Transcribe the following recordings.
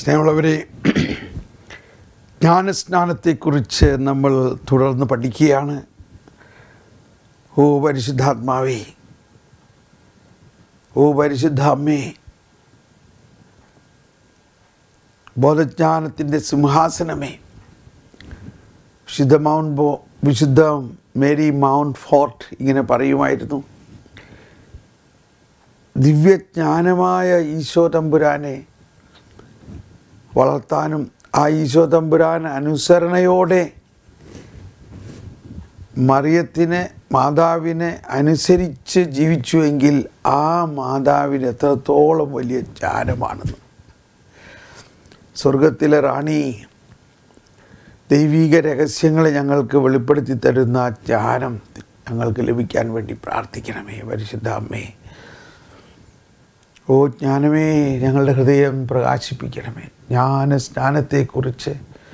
സ്നേഹമുള്ളവരെ ജ്ഞാനസ്നാനത്തെക്കുറിച്ച് നമ്മൾ തുടർന്ന് പഠിക്കുകയാണ് ഓ പരിശുദ്ധാത്മാവേ ഓ പരിശുദ്ധ അമ്മേ ബോധജ്ഞാനത്തിൻ്റെ സിംഹാസനമേ വിശുദ്ധ മൗണ്ട് ബോ വിശുദ്ധ മേരി മൗണ്ട് ഫോർട്ട് ഇങ്ങനെ പറയുമായിരുന്നു ദിവ്യജ്ഞാനമായ ഈശോ തമ്പുരാനെ വളർത്താനും ആ ഈശോ തമ്പുരാൻ അനുസരണയോടെ മറിയത്തിനെ മാതാവിനെ അനുസരിച്ച് ജീവിച്ചുവെങ്കിൽ ആ മാതാവിന് എത്രത്തോളം വലിയ ജ്ഞാനമാണെന്ന് സ്വർഗത്തിലെ റാണി ദൈവീക രഹസ്യങ്ങളെ ഞങ്ങൾക്ക് വെളിപ്പെടുത്തി തരുന്ന ആ ജ്ഞാനം ഞങ്ങൾക്ക് ലഭിക്കാൻ വേണ്ടി പ്രാർത്ഥിക്കണമേ പരിശുദ്ധ അമ്മേ ഓ ജ്ഞാനമേ ഞങ്ങളുടെ ഹൃദയം പ്രകാശിപ്പിക്കണമേ ജ്ഞാന സ്നാനത്തെക്കുറിച്ച്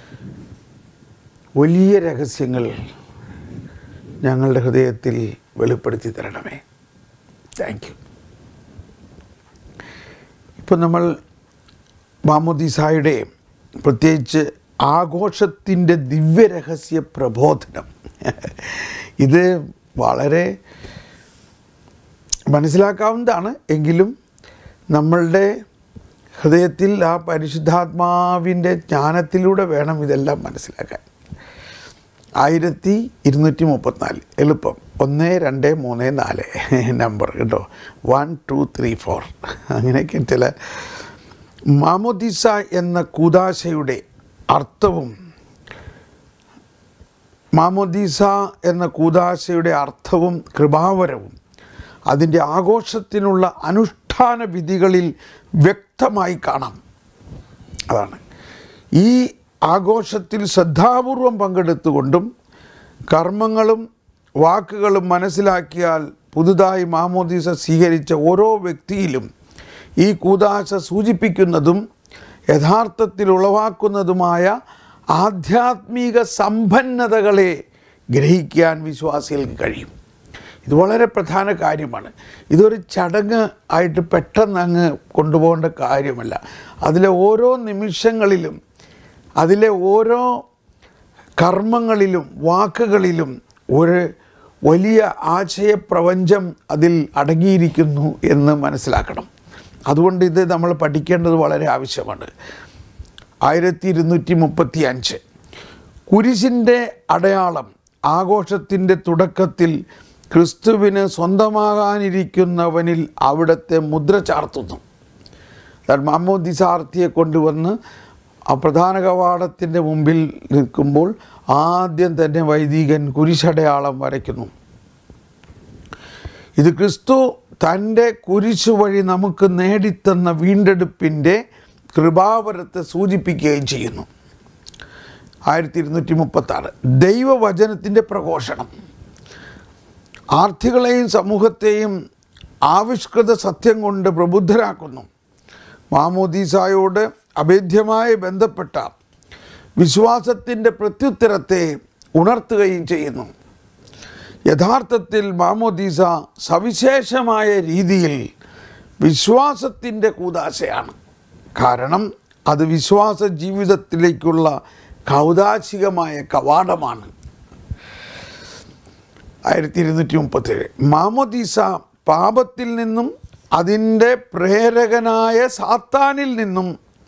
വലിയ രഹസ്യങ്ങൾ ഞങ്ങളുടെ ഹൃദയത്തിൽ വെളിപ്പെടുത്തി തരണമേ താങ്ക് യു ഇപ്പം നമ്മൾ മാമുദീസായുടെ പ്രത്യേകിച്ച് ആഘോഷത്തിൻ്റെ ദിവ്യരഹസ്യ പ്രബോധനം ഇത് വളരെ മനസ്സിലാക്കാവുന്നതാണ് എങ്കിലും നമ്മളുടെ ഹൃദയത്തിൽ ആ പരിശുദ്ധാത്മാവിൻ്റെ ജ്ഞാനത്തിലൂടെ വേണം ഇതെല്ലാം മനസ്സിലാക്കാൻ ആയിരത്തി ഇരുന്നൂറ്റി മുപ്പത്തിനാല് എളുപ്പം ഒന്ന് രണ്ട് മൂന്ന് നാല് നമ്പർ കേട്ടോ വൺ ടു ത്രീ ഫോർ അങ്ങനെയൊക്കെ ചില മാമോദിസ എന്ന കൂതാശയുടെ അർത്ഥവും മാമോദീസ എന്ന കൂതാശയുടെ അർത്ഥവും കൃപാവരവും അതിൻ്റെ ആഘോഷത്തിനുള്ള അനുഷ്ഠാന വിധികളിൽ വ്യക്തമായി കാണാം അതാണ് ഈ ആഘോഷത്തിൽ ശ്രദ്ധാപൂർവം പങ്കെടുത്തുകൊണ്ടും കർമ്മങ്ങളും വാക്കുകളും മനസ്സിലാക്കിയാൽ പുതുതായി മാമോദീസ സ്വീകരിച്ച ഓരോ വ്യക്തിയിലും ഈ കൂതാശ സൂചിപ്പിക്കുന്നതും യഥാർത്ഥത്തിൽ ഉളവാക്കുന്നതുമായ ആധ്യാത്മിക സമ്പന്നതകളെ ഗ്രഹിക്കാൻ വിശ്വാസികൾക്ക് കഴിയും ഇത് വളരെ പ്രധാന കാര്യമാണ് ഇതൊരു ചടങ്ങ് ആയിട്ട് പെട്ടെന്ന് അങ്ങ് കൊണ്ടുപോകേണ്ട കാര്യമല്ല അതിലെ ഓരോ നിമിഷങ്ങളിലും അതിലെ ഓരോ കർമ്മങ്ങളിലും വാക്കുകളിലും ഒരു വലിയ ആശയപ്രപഞ്ചം അതിൽ അടങ്ങിയിരിക്കുന്നു എന്ന് മനസ്സിലാക്കണം അതുകൊണ്ട് ഇത് നമ്മൾ പഠിക്കേണ്ടത് വളരെ ആവശ്യമാണ് ആയിരത്തി ഇരുന്നൂറ്റി മുപ്പത്തി അഞ്ച് കുരിശിൻ്റെ അടയാളം ആഘോഷത്തിൻ്റെ തുടക്കത്തിൽ ക്രിസ്തുവിന് സ്വന്തമാകാനിരിക്കുന്നവനിൽ അവിടുത്തെ മുദ്ര ചാർത്തുന്നു മാമോദിസാർത്ഥിയെ കൊണ്ടുവന്ന് ആ പ്രധാന കവാടത്തിൻ്റെ മുമ്പിൽ നിൽക്കുമ്പോൾ ആദ്യം തന്നെ വൈദികൻ കുരിശടയാളം വരയ്ക്കുന്നു ഇത് ക്രിസ്തു തൻ്റെ കുരിശു വഴി നമുക്ക് നേടിത്തന്ന വീണ്ടെടുപ്പിൻ്റെ കൃപാവരത്തെ സൂചിപ്പിക്കുകയും ചെയ്യുന്നു ആയിരത്തി ഇരുന്നൂറ്റി മുപ്പത്താറ് ദൈവവചനത്തിൻ്റെ പ്രഘോഷണം ആർത്ഥികളെയും സമൂഹത്തെയും ആവിഷ്കൃത സത്യം കൊണ്ട് പ്രബുദ്ധരാക്കുന്നു മാമോദീസായോട് അഭേദ്യമായി ബന്ധപ്പെട്ട വിശ്വാസത്തിൻ്റെ പ്രത്യുത്തരത്തെ ഉണർത്തുകയും ചെയ്യുന്നു യഥാർത്ഥത്തിൽ മാമോദീസ സവിശേഷമായ രീതിയിൽ വിശ്വാസത്തിൻ്റെ കൂതാശയാണ് കാരണം അത് വിശ്വാസ ജീവിതത്തിലേക്കുള്ള കൗതാശികമായ കവാടമാണ് ആയിരത്തി ഇരുന്നൂറ്റി മുപ്പത്തേഴ് മാമോദീസ പാപത്തിൽ നിന്നും അതിൻ്റെ പ്രേരകനായ സാത്താനിൽ നിന്നും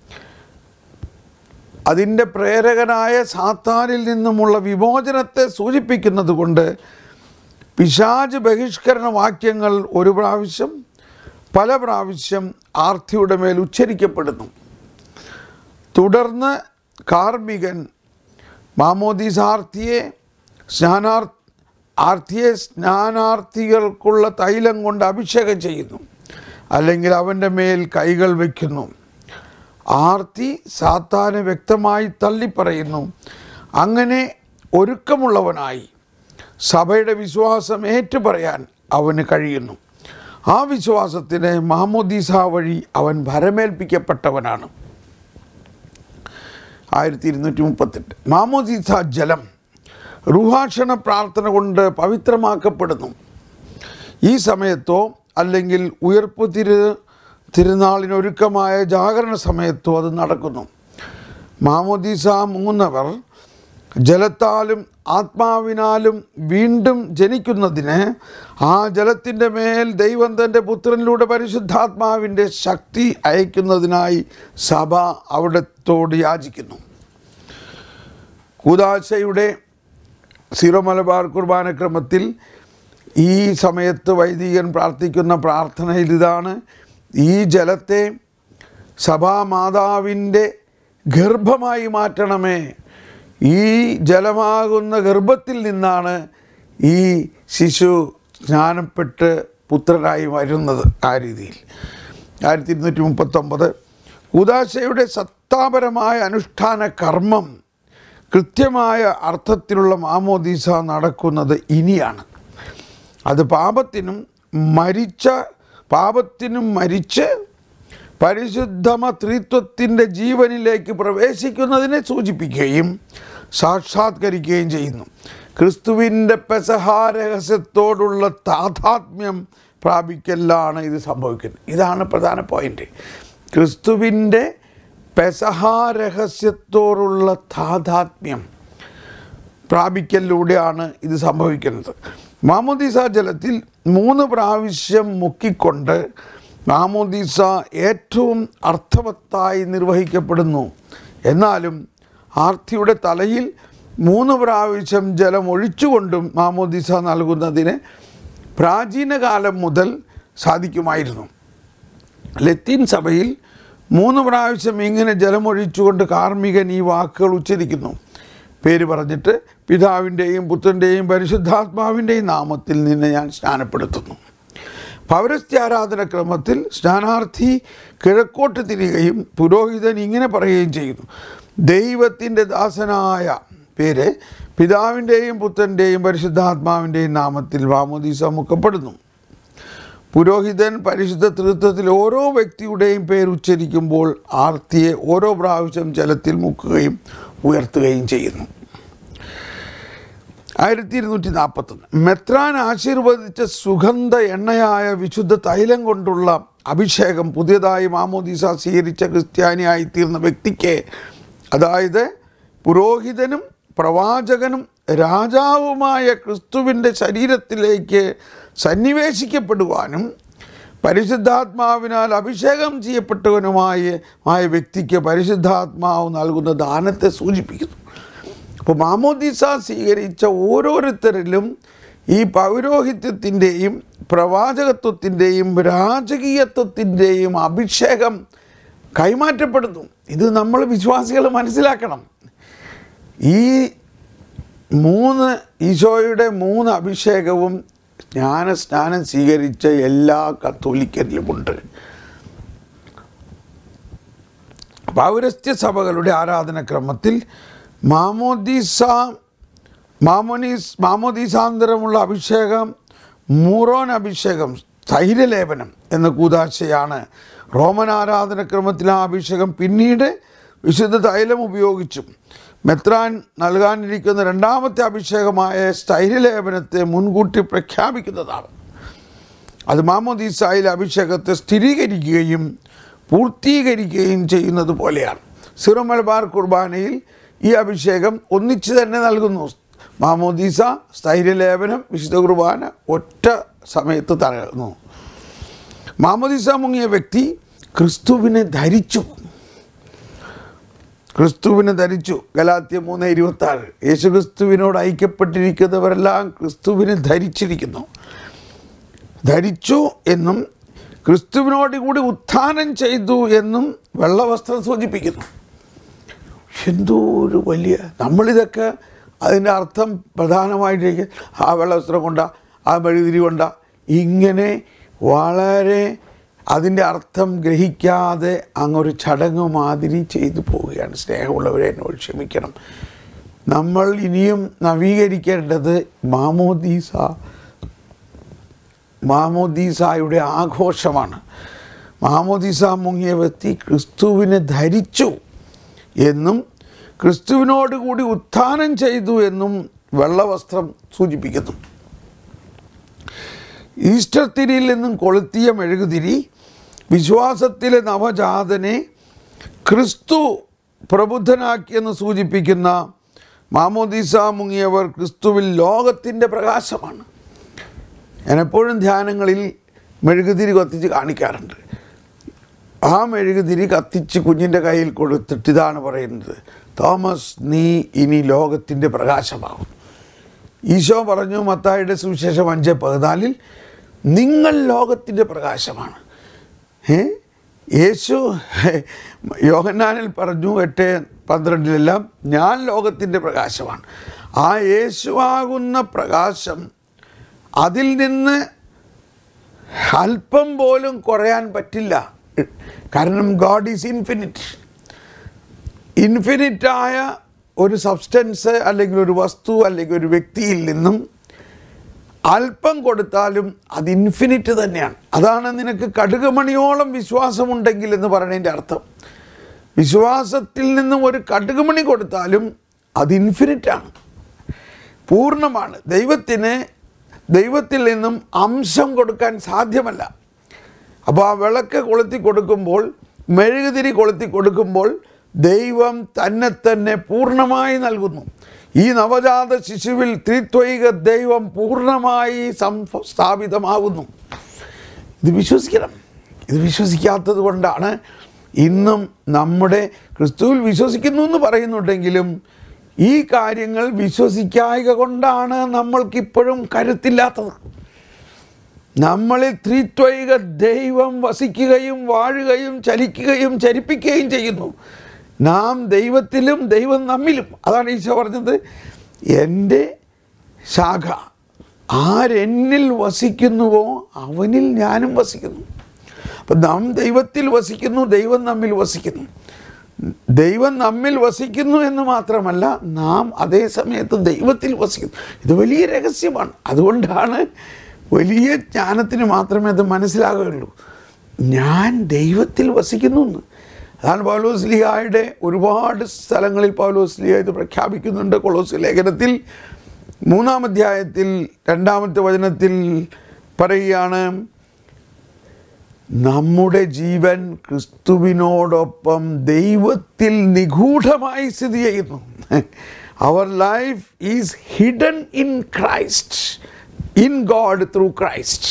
അതിൻ്റെ പ്രേരകനായ സാത്താനിൽ നിന്നുമുള്ള വിമോചനത്തെ സൂചിപ്പിക്കുന്നത് കൊണ്ട് പിശാജ് ബഹിഷ്കരണ വാക്യങ്ങൾ ഒരു പ്രാവശ്യം പല പ്രാവശ്യം ആർത്തിയുടെ മേൽ ഉച്ചരിക്കപ്പെടുന്നു തുടർന്ന് കാർമികൻ മാമോദീസാർത്ഥിയെ സ്നാനാർ ആർത്തിയെ സ്നാനാർത്ഥികൾക്കുള്ള തൈലം കൊണ്ട് അഭിഷേകം ചെയ്യുന്നു അല്ലെങ്കിൽ അവൻ്റെ മേൽ കൈകൾ വയ്ക്കുന്നു ആർത്തി സാത്താനെ വ്യക്തമായി തള്ളിപ്പറയുന്നു അങ്ങനെ ഒരുക്കമുള്ളവനായി സഭയുടെ വിശ്വാസം ഏറ്റുപറയാൻ അവന് കഴിയുന്നു ആ വിശ്വാസത്തിന് മാമോദീസ വഴി അവൻ ഭരമേൽപ്പിക്കപ്പെട്ടവനാണ് ആയിരത്തി ഇരുന്നൂറ്റി മുപ്പത്തെട്ട് മാമോദീസ ജലം റുഹാക്ഷണ പ്രാർത്ഥന കൊണ്ട് പവിത്രമാക്കപ്പെടുന്നു ഈ സമയത്തോ അല്ലെങ്കിൽ ഉയർപ്പ് തിരു തിരുനാളിനൊരുക്കമായ ജാഗരണ സമയത്തും അത് നടക്കുന്നു മാമോദീസ മുങ്ങുന്നവർ ജലത്താലും ആത്മാവിനാലും വീണ്ടും ജനിക്കുന്നതിന് ആ ജലത്തിൻ്റെ മേൽ ദൈവം തൻ്റെ പുത്രനിലൂടെ പരിശുദ്ധാത്മാവിൻ്റെ ശക്തി അയക്കുന്നതിനായി സഭ അവിടത്തോട് യാചിക്കുന്നു കൂതാശയുടെ സീറോ മലബാർ കുർബാനക്രമത്തിൽ ഈ സമയത്ത് വൈദികൻ പ്രാർത്ഥിക്കുന്ന പ്രാർത്ഥനയിൽ ഇതാണ് ഈ ജലത്തെ സഭാമാതാവിൻ്റെ ഗർഭമായി മാറ്റണമേ ഈ ജലമാകുന്ന ഗർഭത്തിൽ നിന്നാണ് ഈ ശിശു സ്നാനപ്പെട്ട് പുത്രനായി വരുന്നത് ആ രീതിയിൽ ആയിരത്തി ഇരുന്നൂറ്റി മുപ്പത്തൊമ്പത് ഉദാശയുടെ സത്താപരമായ അനുഷ്ഠാന കർമ്മം കൃത്യമായ അർത്ഥത്തിലുള്ള മാമോദീസ നടക്കുന്നത് ഇനിയാണ് അത് പാപത്തിനും മരിച്ച പാപത്തിനും മരിച്ച് പരിശുദ്ധമ ത്രിത്വത്തിൻ്റെ ജീവനിലേക്ക് പ്രവേശിക്കുന്നതിനെ സൂചിപ്പിക്കുകയും സാക്ഷാത്കരിക്കുകയും ചെയ്യുന്നു ക്രിസ്തുവിൻ്റെ പെസഹാരഹസ്യത്തോടുള്ള താതാത്മ്യം പ്രാപിക്കലാണ് ഇത് സംഭവിക്കുന്നത് ഇതാണ് പ്രധാന പോയിന്റ് ക്രിസ്തുവിൻ്റെ പെസഹാരഹസ്യത്തോടുള്ള താതാത്മ്യം പ്രാപിക്കലിലൂടെയാണ് ഇത് സംഭവിക്കുന്നത് മാമോദീസ ജലത്തിൽ മൂന്ന് പ്രാവശ്യം മുക്കിക്കൊണ്ട് മാമോദീസ ഏറ്റവും അർത്ഥവത്തായി നിർവഹിക്കപ്പെടുന്നു എന്നാലും ആർത്തിയുടെ തലയിൽ മൂന്ന് പ്രാവശ്യം ജലം ഒഴിച്ചുകൊണ്ടും മാമോദീസ നൽകുന്നതിന് പ്രാചീന കാലം മുതൽ സാധിക്കുമായിരുന്നു ലത്തീൻ സഭയിൽ മൂന്ന് പ്രാവശ്യം ഇങ്ങനെ ജലമൊഴിച്ചുകൊണ്ട് കാർമ്മികൻ ഈ വാക്കുകൾ ഉച്ചരിക്കുന്നു പേര് പറഞ്ഞിട്ട് പിതാവിൻ്റെയും പുത്രൻ്റെയും പരിശുദ്ധാത്മാവിൻ്റെയും നാമത്തിൽ നിന്നെ ഞാൻ സ്നാനപ്പെടുത്തുന്നു പൗരസ്ത്യാരാധന ക്രമത്തിൽ സ്നാനാർത്ഥി കിഴക്കോട്ട് തിരികയും പുരോഹിതൻ ഇങ്ങനെ പറയുകയും ചെയ്യുന്നു ദൈവത്തിൻ്റെ ദാസനായ പേര് പിതാവിൻ്റെയും പുത്രൻ്റെയും പരിശുദ്ധാത്മാവിൻ്റെയും നാമത്തിൽ വാമോദീസ മുക്കപ്പെടുന്നു പുരോഹിതൻ പരിശുദ്ധ തൃത്വത്തിൽ ഓരോ വ്യക്തിയുടെയും പേര് ഉച്ചരിക്കുമ്പോൾ ആർത്തിയെ ഓരോ പ്രാവശ്യം ജലത്തിൽ മുക്കുകയും ഉയർത്തുകയും ചെയ്യുന്നു ആയിരത്തി ഇരുന്നൂറ്റി നാൽപ്പത്തൊന്ന് മെത്രാൻ ആശീർവദിച്ച സുഗന്ധ എണ്ണയായ വിശുദ്ധ തൈലം കൊണ്ടുള്ള അഭിഷേകം പുതിയതായി മാമോദീസ സ്വീകരിച്ച ക്രിസ്ത്യാനിയായി തീർന്ന വ്യക്തിക്ക് അതായത് പുരോഹിതനും പ്രവാചകനും രാജാവുമായ ക്രിസ്തുവിൻ്റെ ശരീരത്തിലേക്ക് സന്നിവേശിക്കപ്പെടുവാനും പരിശുദ്ധാത്മാവിനാൽ അഭിഷേകം ചെയ്യപ്പെട്ടവനുമായ ആയ വ്യക്തിക്ക് പരിശുദ്ധാത്മാവ് നൽകുന്ന ദാനത്തെ സൂചിപ്പിക്കുന്നു അപ്പോൾ മാമോദിസ സ്വീകരിച്ച ഓരോരുത്തരിലും ഈ പൗരോഹിത്യത്തിൻ്റെയും പ്രവാചകത്വത്തിൻ്റെയും രാജകീയത്വത്തിൻ്റെയും അഭിഷേകം കൈമാറ്റപ്പെടുന്നു ഇത് നമ്മൾ വിശ്വാസികൾ മനസ്സിലാക്കണം ഈ മൂന്ന് ഈശോയുടെ മൂന്ന് അഭിഷേകവും ജ്ഞാനസ്നാനം സ്വീകരിച്ച എല്ലാ കത്തോലിക്കരിലുമുണ്ട് പൗരസ്ത്യ സഭകളുടെ ആരാധനക്രമത്തിൽ മാമോദീസ മാമോനീസ് മാമോദീസാന്തരമുള്ള അഭിഷേകം മൂറോൻ അഭിഷേകം സ്ഥൈര്യലേപനം എന്ന കൂതാശയാണ് റോമൻ ആരാധനക്രമത്തിൽ ആ അഭിഷേകം പിന്നീട് വിശുദ്ധ തൈലം ഉപയോഗിച്ചും മെത്രാൻ നൽകാനിരിക്കുന്ന രണ്ടാമത്തെ അഭിഷേകമായ സ്ഥൈര്യലേപനത്തെ മുൻകൂട്ടി പ്രഖ്യാപിക്കുന്നതാണ് അത് മാമോദീസായിലെ അഭിഷേകത്തെ സ്ഥിരീകരിക്കുകയും പൂർത്തീകരിക്കുകയും ചെയ്യുന്നത് പോലെയാണ് സിറോ മലബാർ കുർബാനയിൽ ഈ അഭിഷേകം ഒന്നിച്ച് തന്നെ നൽകുന്നു മാമോദീസ സ്ഥൈര്യലേപനം വിശുദ്ധ കുർബാന ഒറ്റ സമയത്ത് തകർന്നു മാമോദീസ മുങ്ങിയ വ്യക്തി ക്രിസ്തുവിനെ ധരിച്ചു ക്രിസ്തുവിനെ ധരിച്ചു ഗലാത്യ മൂന്ന് ഇരുപത്തി ആറ് യേശു ക്രിസ്തുവിനോട് ഐക്യപ്പെട്ടിരിക്കുന്നവരെല്ലാം ക്രിസ്തുവിനെ ധരിച്ചിരിക്കുന്നു ധരിച്ചു എന്നും ക്രിസ്തുവിനോട് കൂടി ഉത്ഥാനം ചെയ്തു എന്നും വെള്ളവസ്ത്രം സൂചിപ്പിക്കുന്നു എന്തോ ഒരു വലിയ നമ്മളിതൊക്കെ അതിൻ്റെ അർത്ഥം പ്രധാനമായിട്ട് ആ വെള്ളവസ്ത്രം കൊണ്ട ആ മെഴുതിരി കൊണ്ട ഇങ്ങനെ വളരെ അതിൻ്റെ അർത്ഥം ഗ്രഹിക്കാതെ അങ്ങൊരു ചടങ്ങ് മാതിരി ചെയ്തു പോവുകയാണ് സ്നേഹമുള്ളവരെ എന്നോട് ക്ഷമിക്കണം നമ്മൾ ഇനിയും നവീകരിക്കേണ്ടത് മാമോദീസ മാമോദീസായുടെ ആഘോഷമാണ് മാമോദീസ മുങ്ങിയ വ്യക്തി ക്രിസ്തുവിനെ ധരിച്ചു എന്നും ക്രിസ്തുവിനോട് കൂടി ഉത്ഥാനം ചെയ്തു എന്നും വെള്ളവസ്ത്രം സൂചിപ്പിക്കുന്നു ഈസ്റ്റർ തിരിയിൽ നിന്നും കൊളുത്തിയ മെഴുകുതിരി വിശ്വാസത്തിലെ നവജാതനെ ക്രിസ്തു പ്രബുദ്ധനാക്കിയെന്ന് സൂചിപ്പിക്കുന്ന മാമോദീസ മുങ്ങിയവർ ക്രിസ്തുവിൽ ലോകത്തിൻ്റെ പ്രകാശമാണ് ഞാൻ എപ്പോഴും ധ്യാനങ്ങളിൽ മെഴുകുതിരി കത്തിച്ച് കാണിക്കാറുണ്ട് ആ മെഴുകുതിരി കത്തിച്ച് കുഞ്ഞിൻ്റെ കയ്യിൽ കൊടുത്തിട്ട് ഇതാണ് പറയുന്നത് തോമസ് നീ ഇനി ലോകത്തിൻ്റെ പ്രകാശമാകും ഈശോ പറഞ്ഞു മത്തായിയുടെ സുവിശേഷം അഞ്ച് പതിനാലിൽ നിങ്ങൾ ലോകത്തിൻ്റെ പ്രകാശമാണ് ഏ യേശു യോഹന്നാനിൽ പറഞ്ഞു എട്ട് പന്ത്രണ്ടിലെല്ലാം ഞാൻ ലോകത്തിൻ്റെ പ്രകാശമാണ് ആ യേശുവാകുന്ന പ്രകാശം അതിൽ നിന്ന് അല്പം പോലും കുറയാൻ പറ്റില്ല കാരണം ഗോഡ് ഈസ് ഇൻഫിനിറ്റ് ഇൻഫിനിറ്റായ ഒരു സബ്സ്റ്റൻസ് അല്ലെങ്കിൽ ഒരു വസ്തു അല്ലെങ്കിൽ ഒരു വ്യക്തിയിൽ നിന്നും അല്പം കൊടുത്താലും അത് ഇൻഫിനിറ്റ് തന്നെയാണ് അതാണ് നിനക്ക് കടുകുമണിയോളം വിശ്വാസമുണ്ടെങ്കിൽ എന്ന് പറയുന്നതിൻ്റെ അർത്ഥം വിശ്വാസത്തിൽ നിന്നും ഒരു കടുകുമണി കൊടുത്താലും അത് ഇൻഫിനിറ്റാണ് പൂർണ്ണമാണ് ദൈവത്തിന് ദൈവത്തിൽ നിന്നും അംശം കൊടുക്കാൻ സാധ്യമല്ല അപ്പോൾ ആ വിളക്ക് കൊളുത്തി കൊടുക്കുമ്പോൾ മെഴുകുതിരി കൊളുത്തി കൊടുക്കുമ്പോൾ ദൈവം തന്നെ തന്നെ പൂർണ്ണമായി നൽകുന്നു ഈ നവജാത ശിശുവിൽ ത്രിത്വൈക ദൈവം പൂർണ്ണമായി സം സ്ഥാപിതമാകുന്നു ഇത് വിശ്വസിക്കണം ഇത് വിശ്വസിക്കാത്തത് കൊണ്ടാണ് ഇന്നും നമ്മുടെ ക്രിസ്തുവിൽ വിശ്വസിക്കുന്നു എന്ന് പറയുന്നുണ്ടെങ്കിലും ഈ കാര്യങ്ങൾ വിശ്വസിക്കായക കൊണ്ടാണ് നമ്മൾക്കിപ്പോഴും കരുത്തില്ലാത്തത് നമ്മളിൽ ത്രിത്വൈക ദൈവം വസിക്കുകയും വാഴുകയും ചലിക്കുകയും ചലിപ്പിക്കുകയും ചെയ്യുന്നു നാം ദൈവത്തിലും ദൈവം നമ്മിലും അതാണ് ഈശോ പറഞ്ഞത് എൻ്റെ ശാഖ ആരെന്നിൽ വസിക്കുന്നുവോ അവനിൽ ഞാനും വസിക്കുന്നു അപ്പം നാം ദൈവത്തിൽ വസിക്കുന്നു ദൈവം നമ്മിൽ വസിക്കുന്നു ദൈവം നമ്മിൽ വസിക്കുന്നു എന്ന് മാത്രമല്ല നാം അതേ സമയത്ത് ദൈവത്തിൽ വസിക്കുന്നു ഇത് വലിയ രഹസ്യമാണ് അതുകൊണ്ടാണ് വലിയ ജ്ഞാനത്തിന് മാത്രമേ അത് മനസ്സിലാകുകയുള്ളൂ ഞാൻ ദൈവത്തിൽ വസിക്കുന്നു എന്ന് അതാണ് പൗലോസ് ലിഹായുടെ ഒരുപാട് സ്ഥലങ്ങളിൽ പൗലോസ് ലിഹ ഇത് പ്രഖ്യാപിക്കുന്നുണ്ട് കൊളോസ് ലേഖനത്തിൽ മൂന്നാം അധ്യായത്തിൽ രണ്ടാമത്തെ വചനത്തിൽ പറയുകയാണ് നമ്മുടെ ജീവൻ ക്രിസ്തുവിനോടൊപ്പം ദൈവത്തിൽ നിഗൂഢമായി സ്ഥിതി ചെയ്യുന്നു അവർ life is hidden in Christ in God through Christ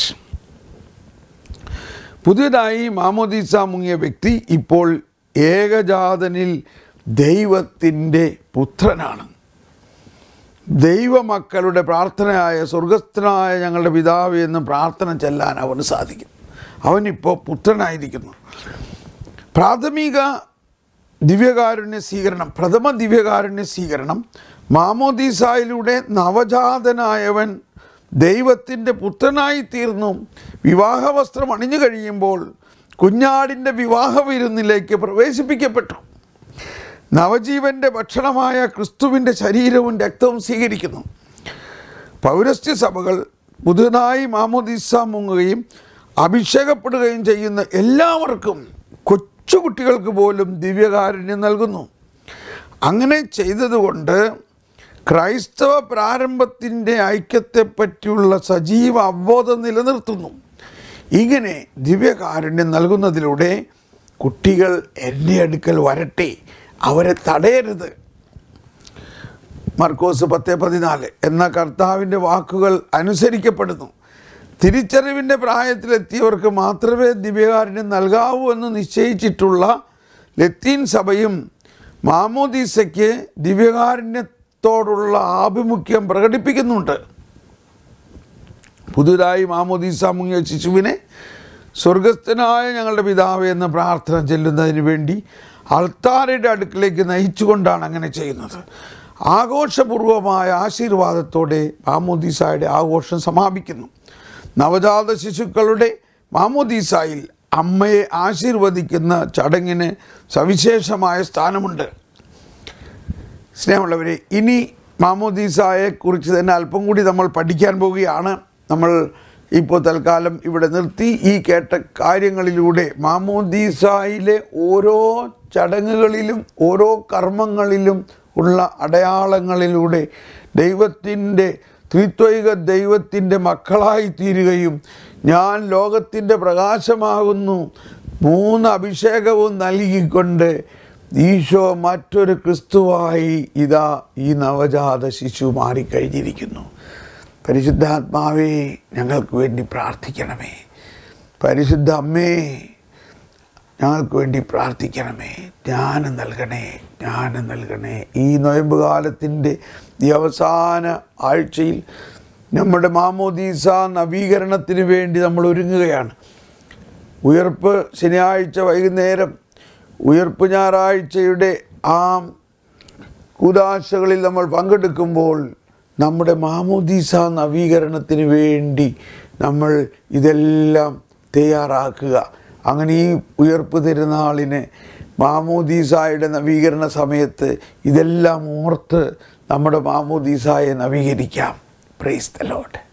പുതിയതായി മാമോദീസ മുങ്ങിയ വ്യക്തി ഇപ്പോൾ ഏകജാതനിൽ ദൈവത്തിൻ്റെ പുത്രനാണ് ദൈവമക്കളുടെ പ്രാർത്ഥനയായ സ്വർഗസ്ഥനായ ഞങ്ങളുടെ പിതാവ് എന്ന് പ്രാർത്ഥന ചെല്ലാൻ അവന് സാധിക്കും അവനിപ്പോൾ പുത്രനായിരിക്കുന്നു പ്രാഥമിക ദിവ്യകാരുണ്യ സ്വീകരണം പ്രഥമ ദിവ്യകാരുണ്യ സ്വീകരണം മാമോദീസായിലൂടെ നവജാതനായവൻ ദൈവത്തിൻ്റെ പുത്രനായി തീർന്നു വിവാഹവസ്ത്രം അണിഞ്ഞു കഴിയുമ്പോൾ കുഞ്ഞാടിൻ്റെ വിവാഹ വിരുന്നിലേക്ക് പ്രവേശിപ്പിക്കപ്പെട്ടു നവജീവൻ്റെ ഭക്ഷണമായ ക്രിസ്തുവിൻ്റെ ശരീരവും രക്തവും സ്വീകരിക്കുന്നു പൗരസ്ത്യ സഭകൾ പുതുതായി മാമോദീസ മുങ്ങുകയും അഭിഷേകപ്പെടുകയും ചെയ്യുന്ന എല്ലാവർക്കും കൊച്ചുകുട്ടികൾക്ക് പോലും ദിവ്യകാരുണ്യം നൽകുന്നു അങ്ങനെ ചെയ്തതുകൊണ്ട് ക്രൈസ്തവ പ്രാരംഭത്തിൻ്റെ ഐക്യത്തെപ്പറ്റിയുള്ള സജീവ അവബോധം നിലനിർത്തുന്നു ഇങ്ങനെ ദിവ്യകാരുണ്യം നൽകുന്നതിലൂടെ കുട്ടികൾ എൻ്റെ അടുക്കൽ വരട്ടെ അവരെ തടയരുത് മർക്കോസ് പത്ത് പതിനാല് എന്ന കർത്താവിൻ്റെ വാക്കുകൾ അനുസരിക്കപ്പെടുന്നു തിരിച്ചറിവിൻ്റെ പ്രായത്തിലെത്തിയവർക്ക് മാത്രമേ ദിവ്യകാരുണ്യം നൽകാവൂ എന്ന് നിശ്ചയിച്ചിട്ടുള്ള ലത്തീൻ സഭയും മാമോദീസയ്ക്ക് ദിവ്യകാരുണ്യത്തോടുള്ള ആഭിമുഖ്യം പ്രകടിപ്പിക്കുന്നുണ്ട് പുതുതായി മാമോദീസ മുങ്ങിയ ശിശുവിനെ സ്വർഗസ്ഥനായ ഞങ്ങളുടെ പിതാവ് എന്ന പ്രാർത്ഥന ചെല്ലുന്നതിന് വേണ്ടി അൾത്താരയുടെ അടുക്കിലേക്ക് നയിച്ചുകൊണ്ടാണ് അങ്ങനെ ചെയ്യുന്നത് ആഘോഷപൂർവമായ ആശീർവാദത്തോടെ മാമോദീസായുടെ ആഘോഷം സമാപിക്കുന്നു നവജാത ശിശുക്കളുടെ മാമോദീസായിൽ അമ്മയെ ആശീർവദിക്കുന്ന ചടങ്ങിന് സവിശേഷമായ സ്ഥാനമുണ്ട് സ്നേഹമുള്ളവരെ ഇനി മാമോദീസായെ കുറിച്ച് തന്നെ അല്പം കൂടി നമ്മൾ പഠിക്കാൻ പോവുകയാണ് നമ്മൾ ഇപ്പോൾ തൽക്കാലം ഇവിടെ നിർത്തി ഈ കേട്ട കാര്യങ്ങളിലൂടെ മാമോദീസായിലെ ഓരോ ചടങ്ങുകളിലും ഓരോ കർമ്മങ്ങളിലും ഉള്ള അടയാളങ്ങളിലൂടെ ദൈവത്തിൻ്റെ ത്രിത്വൈക ദൈവത്തിൻ്റെ മക്കളായി തീരുകയും ഞാൻ ലോകത്തിൻ്റെ പ്രകാശമാകുന്നു മൂന്ന് അഭിഷേകവും നൽകിക്കൊണ്ട് ഈശോ മറ്റൊരു ക്രിസ്തുവായി ഇതാ ഈ നവജാത ശിശു മാറിക്കഴിഞ്ഞിരിക്കുന്നു പരിശുദ്ധാത്മാവേ ഞങ്ങൾക്ക് വേണ്ടി പ്രാർത്ഥിക്കണമേ പരിശുദ്ധ അമ്മേ ഞങ്ങൾക്ക് വേണ്ടി പ്രാർത്ഥിക്കണമേ ജ്ഞാനം നൽകണേ ജ്ഞാനം നൽകണേ ഈ നൊയമ്പ് കാലത്തിൻ്റെ ഈ അവസാന ആഴ്ചയിൽ നമ്മുടെ മാമോദീസ നവീകരണത്തിന് വേണ്ടി നമ്മൾ ഒരുങ്ങുകയാണ് ഉയർപ്പ് ശനിയാഴ്ച വൈകുന്നേരം ഉയർപ്പ് ഞായറാഴ്ചയുടെ ആ കൂതാശകളിൽ നമ്മൾ പങ്കെടുക്കുമ്പോൾ നമ്മുടെ മാമോദീസ നവീകരണത്തിന് വേണ്ടി നമ്മൾ ഇതെല്ലാം തയ്യാറാക്കുക അങ്ങനെ ഈ ഉയർപ്പ് തിരുനാളിന് മാമോദീസായുടെ നവീകരണ സമയത്ത് ഇതെല്ലാം ഓർത്ത് നമ്മുടെ മാമോദീസായെ നവീകരിക്കാം പ്രൈസ് ദ ലോഡ്